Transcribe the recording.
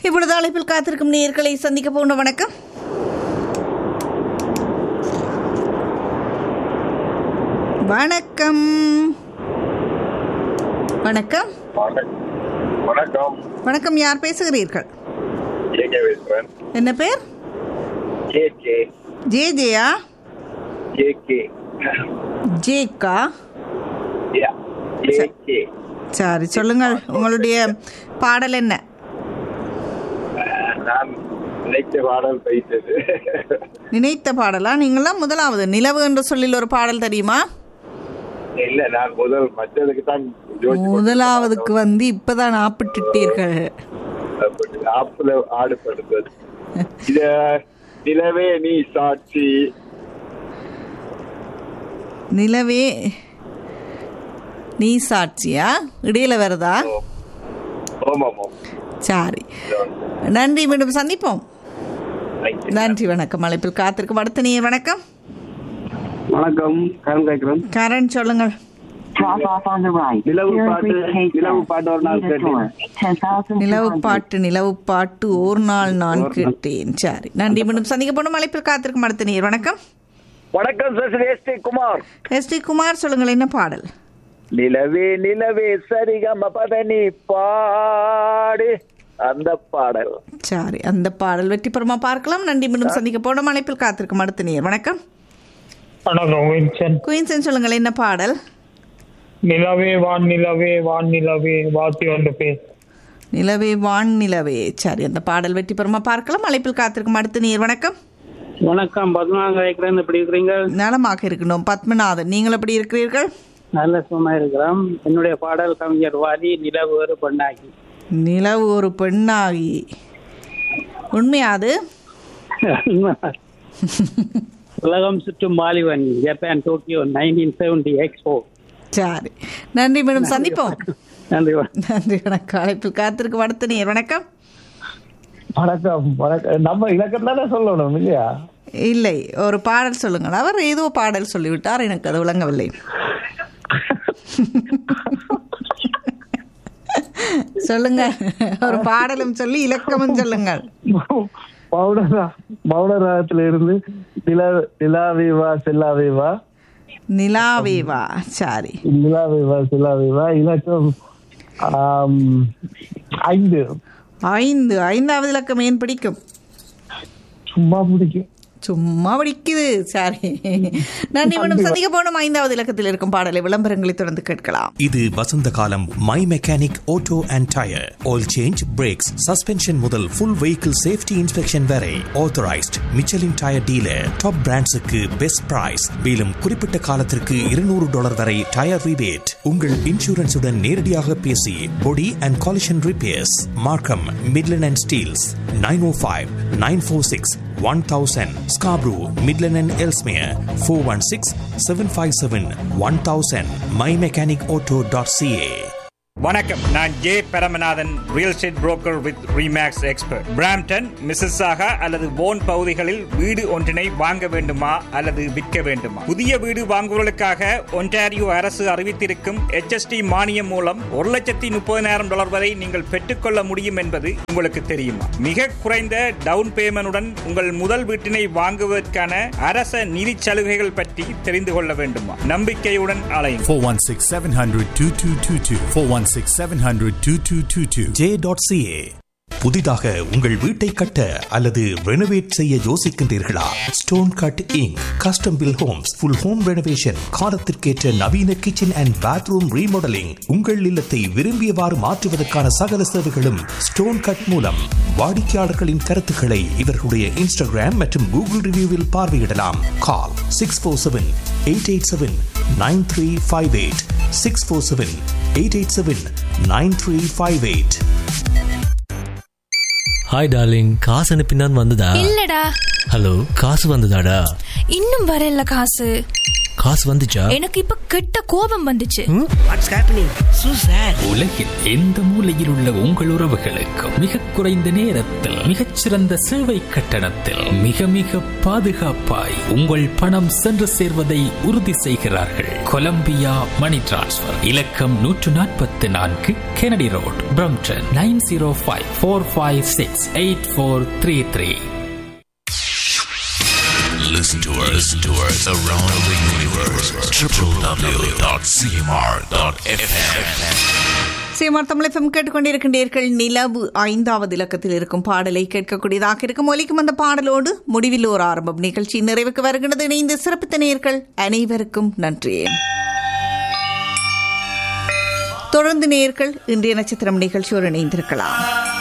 இப்பொழுது அழைப்பில் காத்திருக்கும் நேர்களை சந்திக்க போன வணக்கம் வணக்கம் வணக்கம் வணக்கம் வணக்கம் யார் பேசுகிறீர்கள் கே கே பேசுறேன் என்ன பேர் கே கே ஜே ஜேயா கே கே ஜேக்கா கே கே சரி சொல்லுங்கள் உங்களுடைய பாடல் என்ன நான் நினைத்த பாடல் பைத்தது நினைத்த பாடலா நீங்களாம் முதலாவது நிலவு என்று சொல்லில் ஒரு பாடல் தெரியுமா இல்ல நான் முதல் மற்றதுக்கு தான் முதலாவதுக்கு வந்து இப்பதான் ஆப்பிட்டுட்டீர்கள் ஆப்புல ஆடுபடுத்தது இத நிலவே நீ சாட்சி நிலவே நீ சாட்சியா இடையில வருதா ஓமாமோ சரி நன்றி மீண்டும் சந்திப்போம் நன்றி வணக்கம் அழைப்பில் காத்திருக்கும் அடுத்த நீர் வணக்கம் வணக்கம் கரண் கேட்கிறேன் கரண் சொல்லுங்கள் Drop off on the right. நிலவு Here பாட்டு is Hayes நிலவு Bend. பாட்டு ஒரு நாள் Lead a கேட்டேன் tour. 10,200. நிலவு பாட்டு நிலவு பாட்டு ஒரு நாள் நான் கேட்டேன் சரி நன்றி மீண்டும் சந்திக்க போனோம் அழைப்பில் காத்திருக்கும் அடுத்த நீர் வணக்கம் வணக்கம் sir S T Kumar S T Kumar சொல்லுங்கள் என்ன பாடல் நிலவே நிலவே சரிகம பதனி பாடு அந்த பாடல் சரி அந்த பாடல் வெற்றிபெறமா பார்க்கலாம் நன்றி மீண்டும் சந்திக்க போனோம் அழைப்பில் காத்திருக்கும் அடுத்த நீர் வணக்கம் வணக்கம் வின்சன் குயின்சன் சொல்லுங்கள் என்ன பாடல் நிலவே வான் நிலவே வான் நிலவே வாத்தி ஒன்று பேர் நிலவே வான் நிலவே சரி அந்த பாடல் வெற்றி பெறுமா பார்க்கலாம் அழைப்பில் காத்திருக்கும் அடுத்த நீர் வணக்கம் வணக்கம் பத்மநாதன் கேட்கிறேன் எப்படி இருக்கிறீங்க நலமாக இருக்கணும் பத்மநாதன் நீங்கள் எப்படி இருக்கிறீர்கள் நல்ல சும்மா இருக்கிறோம் என்னுடைய பாடல் கவிஞர் வாலி நிலவு ஒரு பொண்ணாகி நிலவு ஒரு பெண்ணாகி உண்மையா அது Ulagam Sutrum Valiban Japan Tokyo nineteen seventy expo சரி நன்றி மேடம் சந்திப்போம் நன்றி வணக்கம். நன்றி வணக்கம் அழைப்பில் காத்திருக்கும் அடுத்த நீர் வணக்கம் வணக்கம் வணக்கம் நம்ம இலக்கம் தானே சொல்லணும் இல்லையா இல்லை ஒரு பாடல் சொல்லுங்கள் அவர் ஏதோ பாடல் சொல்லிவிட்டார் எனக்கு அது விளங்கவில்லை சொல்லுங்க ஒரு பாடலும் சொல்லி இலக்கமும் சொல்லுங்கள் மௌனரா மௌனராகத்துல இருந்து நிலா நிலாவேவா செல்லாவேவா நிலாவேவா சரி நிலாவேவா செல்லாவேவா இலக்கம் ஆம், ஐந்து ஐந்து ஐந்தாவது இலக்கம் ஏன் பிடிக்கும் சும்மா பிடிக்கும் சும்மா பிடிக்குது சரி நன்றி மேடம் சந்திக்க போனோம் ஐந்தாவது இலக்கத்தில் இருக்கும் பாடலை விளம்பரங்களை தொடர்ந்து கேட்கலாம் இது வசந்த காலம் my mechanic auto and tyre oil change brakes suspension முதல் ஃபுல் வெஹிக்கிள் சேஃப்டி இன்ஸ்பெக்ஷன் வரை authorised Michelin tyre dealer top பிராண்ட்ஸுக்கு பெஸ்ட் பிரைஸ் மேலும் குறிப்பிட்ட காலத்திற்கு இருநூறு டாலர் வரை டயர் ரிபேட் உங்கள் இன்சூரன்ஸுடன் நேரடியாக பேசி body and collision repairs Markham Midland and Steeles nine O five nine four six one thousand Scarborough Midland and Ellesmere four one six seven five seven one thousand my mechanic auto dot CA வணக்கம் நான் J Paramanathan real estate broker with Remax expert Brampton Mississauga அல்லது போன் பகுதிகளில் வீடு ஒன்றினை வாங்க வேண்டுமா அல்லது விற்க வேண்டுமா புதிய வீடு வாங்குவதற்காக ஒன்டாரியோ அரசு அறிவித்திருக்கும் HST மானியம் மூலம் ஒரு லட்சத்தி முப்பதினாயிரம் டாலர் வரை நீங்கள் பெற்றுக்கொள்ள முடியும் என்பது உங்களுக்கு தெரியுமா மிக குறைந்த டவுன் பேமெண்டுடன் உங்கள் முதல் வீட்டினை வாங்குவதற்கான அரச நிதி சலுகைகள் பற்றி தெரிந்து கொள்ள வேண்டுமா நம்பிக்கையுடன் அலையும் 416 700 2222. 416 700 2222. ஜே டாட் சிஏ புதிதாக உங்கள் வீட்டை கட்ட அல்லது ரெனோவேட் செய்ய யோசிக்கின்றீர்களா stone cutting custom built homes full home renovation காலத்திற்கேற்ற நவீன கிச்சன் அண்ட் பாத்ரூம் ரீமாடலிங் உங்கள் இல்லத்தை விரும்பியவாறு மாற்றுவதற்கான சகல சேவைகளும் ஸ்டோன் கட் மூலம் வாடிக்கையாளர்களின் கருத்துக்களை இவர்களுடைய இன்ஸ்டாகிராம் மற்றும் கூகுள் ரிவ்யூவில் பார்வையிடலாம் call six four seven eight eight seven nine three five eight six four seven eight eight seven nine three five eight hi darling காசு அனுப்பினான் வந்ததா இல்லடா ஹலோ காசு வந்ததாடா இன்னும் வரல காசு காசு வந்துச்சா எனக்கு இப்ப கெட்ட கோபம் வந்துச்சு உலகில் எந்த மூலையில் உள்ள உங்கள் உறவுகளுக்கு மிக குறைந்த நேரத்தில் மிகச்சிறந்த சேவை கட்டணத்தில் மிக மிக பாதுகாப்பாய் உங்கள் பணம் சென்று சேர்வதை உறுதி செய்கிறார்கள் கொலம்பியா மணி டிரான்ஸ்ஃபர் இலக்கம் நூற்று நாற்பத்தி நான்கு Kennedy road Brampton nine zero five four five six eight four three three Listen to us, listen to us around the universe. www.cmr.fm. CMR Tamilagam கேட்டுக்கொண்டிருக்கின்றீர்கள் நிலவு ஐந்தாவது இலக்கத்தில் இருக்கும் பாடலை கேட்கக்கூடியதாக இருக்கும் ஒலிக்கும் அந்த பாடலோடு முடிவில் ஒரு ஆரம்பம் நிகழ்ச்சி நிறைவுக்கு வருகிறது இணைந்து சிறப்பித்த நேர்கள் அனைவருக்கும் நன்றி தொடர்ந்து நேர்கள் இன்றைய நட்சத்திரம் நிகழ்ச்சியோடு இணைந்திருக்கலாம்